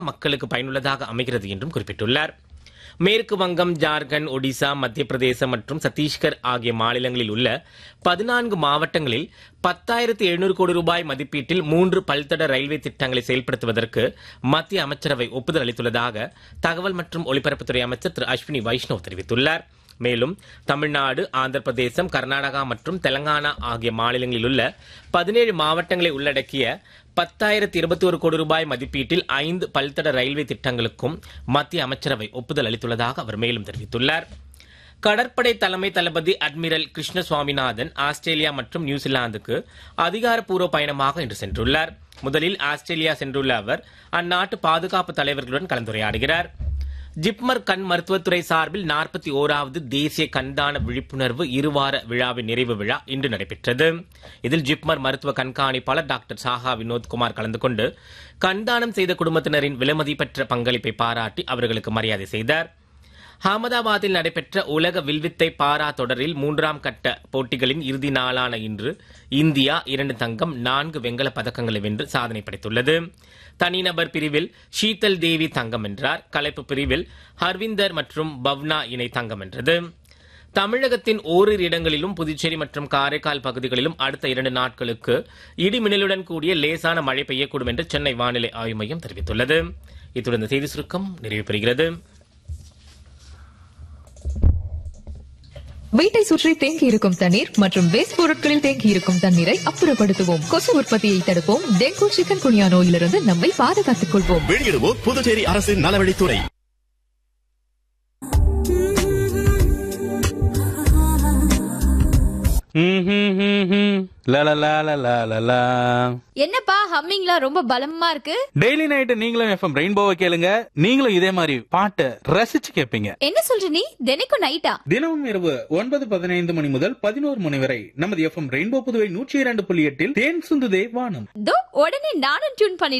மக்களுக்கு பயனுள்ளதாக அமைகிறது என்றும் குறிப்பிட்டுள்ளார் மேற்கு வங்கம் ஜார்க்கண்ட் ஒடிசா மத்திய பிரதேசம் மற்றும் சத்தீஸ்கர் ஆகிய மாநிலங்களில் உள்ள பதினான்கு மாவட்டங்களில் பத்தாயிரத்து எழுநூறு கோடி ரூபாய் மதிப்பீட்டில் மூன்று பல்தட ரயில்வே திட்டங்களை செயல்படுத்துவதற்கு மத்திய அமைச்சரவை ஒப்புதல் அளித்துள்ளதாக தகவல் மற்றும் ஒலிபரப்புத்துறை அமைச்சர் திரு அஸ்வினி வைஷ்ணவ் தெரிவித்துள்ளார் மேலும் தமிழ்நாடு ஆந்திர பிரதேசம் கர்நாடகா மற்றும் தெலங்கானா ஆகிய மாநிலங்களில் உள்ள பதினேழு மாவட்டங்களை உள்ளடக்கிய பத்தாயிரத்து இருபத்தி ஒரு கோடி ரூபாய் மதிப்பீட்டில் ஐந்து பல்தட ரயில்வே திட்டங்களுக்கும் மத்திய அமைச்சரவை ஒப்புதல் அளித்துள்ளதாக அவர் மேலும் தெரிவித்துள்ளார் கடற்படை தலைமை தளபதி அட்மிரல் கிருஷ்ண சுவாமிநாதன் ஆஸ்திரேலியா மற்றும் நியூசிலாந்துக்கு அதிகாரப்பூர்வ பயணமாக இன்று சென்றுள்ளார் முதலில் ஆஸ்திரேலியா சென்றுள்ள அவர் அந்நாட்டு பாதுகாப்பு தலைவர்களுடன் கலந்துரையாடுகிறார் ஜிப்மர் கண் மருத்துவத்துறை சார்பில் நாற்பத்தி ஓராவது தேசிய கண்தான விழிப்புணர்வு இருவார விழாவின் நிறைவு விழா இன்று நடைபெற்றது இதில் ஜிப்மர் மருத்துவ கண்காணிப்பாளர் டாக்டர் சாஹா வினோத்குமார் கலந்து கொண்டு கண்தானம் செய்த குடும்பத்தினரின் விலைமதிப்பற்ற பங்களிப்பை பாராட்டி அவர்களுக்கு மரியாதை செய்தார் அகமதாபாத்தில் நடைபெற்ற உலக வில்வித்தை பாரா தொடரில் மூன்றாம் கட்ட போட்டிகளின் இறுதி நாளான இன்று இந்தியா இரண்டு தங்கம் நான்கு வெண்கலப் பதக்கங்களை வென்று சாதனை படைத்துள்ளது தனிநபர் பிரிவில் ஷீதல் தேவி தங்கம் வென்றார் கலைப்பு பிரிவில் ஹர்விந்தர் மற்றும் பவ்னா இணை தங்கம் வென்றது தமிழகத்தின் ஓரிரு இடங்களிலும் புதுச்சேரி மற்றும் காரைக்கால் பகுதிகளிலும் அடுத்த இரண்டு நாட்களுக்கு இடிமின்னலுடன் கூடிய லேசான மழை பெய்யக்கூடும் என்று சென்னை வானிலை ஆய்வு மையம் தெரிவித்துள்ளது இத்துடன் இந்த செய்தி சுருக்கம் நிறைவு பெறுகிறது வீட்டை சுற்றி தேங்கி இருக்கும் தண்ணீர் மற்றும் வேஸ்ட் பொருட்களில் தேங்கி இருக்கும் தண்ணீரை அப்புறப்படுத்துவோம் கொசு உற்பத்தியை தடுப்போம் டெங்கு சிக்கன் குனியா நோயிலிருந்து நம்மை பாதுகாத்துக் கொள்வோம் வெளியிடுவோர் புதுச்சேரி அரசின் நலவழித்துறை என்னப்பா ஹம்மிங்லாம் ரொம்ப பலமா இருக்கு டெய்லி நைட்டு நீங்களும் எஃப்எம் ரெயின்போவை கேளுங்க நீங்களும் இதே மாதிரி பாட்டை ரசிச்சு கேட்பீங்க என்ன சொல்ற நீ தினைக்கும் நைட்டா தினமும் இரவு ஒன்பது பதினைந்து மணி முதல் பதினோரு மணி வரை நமது எஃப்எம் ரெயின்போ புதுவை நூற்றி இரண்டு புள்ளி எட்டில் தேன் சுந்துதே வானம் தோ உடனே நானும் டியூன் பண்ணி